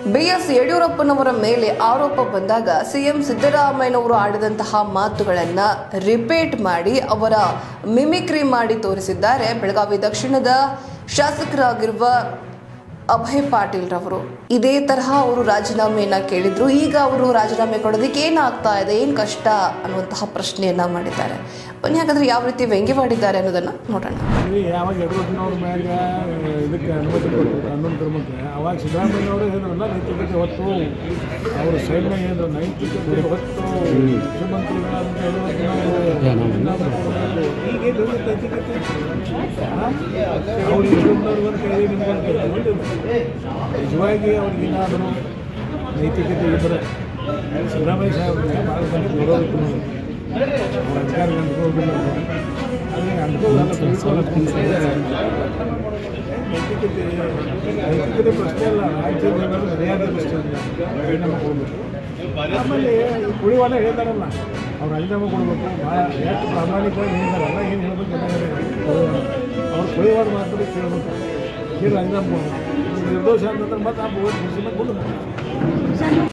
BS ಯಡಿಯೂರಪ್ಪನವರ ಮೇಲೆ ಆರೋಪ ಬಂದಾಗ ಸಿಎಂ ಸಿದ್ದರಾಮಯ್ಯನವರು ಆಡಿದಂತಹ ಮಾತುಗಳನ್ನ ರಿಪೀಟ್ ಮಾಡಿ ಅವರ ಮಿಮಿಕ್ರಿ ಮಾಡಿ ತೋರಿಸಿದ್ದಾರೆ ಬೆಳಗಾವಿ ದಕ್ಷಿಣದ ಶಾಸಕರಾಗಿರುವ ಅಭಯ್ ಪಾಟೀಲ್ ರವರು ಇದೇ ತರಹ ಅವರು ರಾಜೀನಾಮೆಯನ್ನ ಕೇಳಿದ್ರು ಈಗ ಅವರು ರಾಜೀನಾಮೆ ಕೊಡೋದಕ್ಕೆ ಏನಾಗ್ತಾ ಇದೆ ಏನು ಕಷ್ಟ ಅನ್ನುವಂತಹ ಪ್ರಶ್ನೆಯನ್ನ ಮಾಡಿದ್ದಾರೆ ಬನ್ನಿ ಹಾಗಾದ್ರೆ ಯಾವ ರೀತಿ ವ್ಯಂಗ್ಯವಾಡಿದ್ದಾರೆ ಅನ್ನೋದನ್ನ ನೋಡೋಣ ಇಲ್ಲಿ ಯಾವಾಗ ಯಡಿಯೂರಪ್ಪನವ್ರ ಮ್ಯಾಗ ಇದಕ್ಕೆ ಅನುಮತಿ ಕೊಟ್ಟರು ಕಾನೂನು ಕ್ರಮಕ್ಕೆ ಅವಾಗ ಸಿದ್ದರಾಮಯ್ಯನವರು ಹೇಳಿದ್ರಲ್ಲ ನೈತಿಕತೆ ಹೊತ್ತು ಅವರು ಸೈನ್ಯ ಹೇಳಿದ್ರು ನೈತಿಕತೆ ಹೊತ್ತು ಮುಖ್ಯಮಂತ್ರಿಗಳಂತ ಈಗ ಎಲ್ಲಿದೆ ನೈತಿಕತೆ ಅವ್ರು ಯಡಿಯೂರಪ್ಪನವ್ರು ಒಂದು ಕೈ ನಿಮ್ಗೊಂದು ಕೈ ತಗೊಂಡಿದ್ರು. ನಿಜವಾಗಿ ಅವ್ರಿಗೆ ಏನಾದರೂ ನೈತಿಕತೆ ಇದ್ದರೆ ಸಿದ್ದರಾಮಯ್ಯ ಸಾಹೇಬ್ರಿಗೆ ಭಾಳ ಮಂದಿ ಗೌರವಿತ್ತು ನಾವು ಅವ್ರ ಅಧಿಕಾರ ಅಂದ್ಕೋಗಿಲ್ಲ ಅಲ್ಲಿ ಅಂದ್ಕೋಗಲ್ಲ ತಿಳ್ಕೊಳ್ಳೋದು ನೈತಿಕತೆ ನೈತಿಕತೆ ಪ್ರಶ್ನೆ ಅಲ್ಲ ರಾಜ್ಯದ ಮರ್ಯಾದೆ ಪ್ರಶ್ನೆ ಅಲ್ಲ ರಾಜೀನಾಮೆ ಕೊಡಬೇಕು ಆಮೇಲೆ ಈ ಕುಳಿವಾಲ ಹೇಳ್ತಾರಲ್ಲ ಅವ್ರು ರಾಜೀನಾಮೆ ಕೊಡಬೇಕು ಭಾಳ ಎಷ್ಟು ಪ್ರಾಮಾಣಿಕವಾಗಿ ಹೇಳಿದಾರಲ್ಲ ಏನು ಹೇಳ್ಬೇಕು ಅವ್ರು ಕುಳಿವಾದ ಮಾತ್ರ ಕೇಳಬೇಕು ಕೇಳಿ ರಾಜೀನಾಮೆ ಕೊಡಬೇಕು ನಿರ್ದೋಷ ಅಂತಂದ್ರೆ ಮತ್ತೆ ಆ ಮುಗಿಸ್ಬೇಕು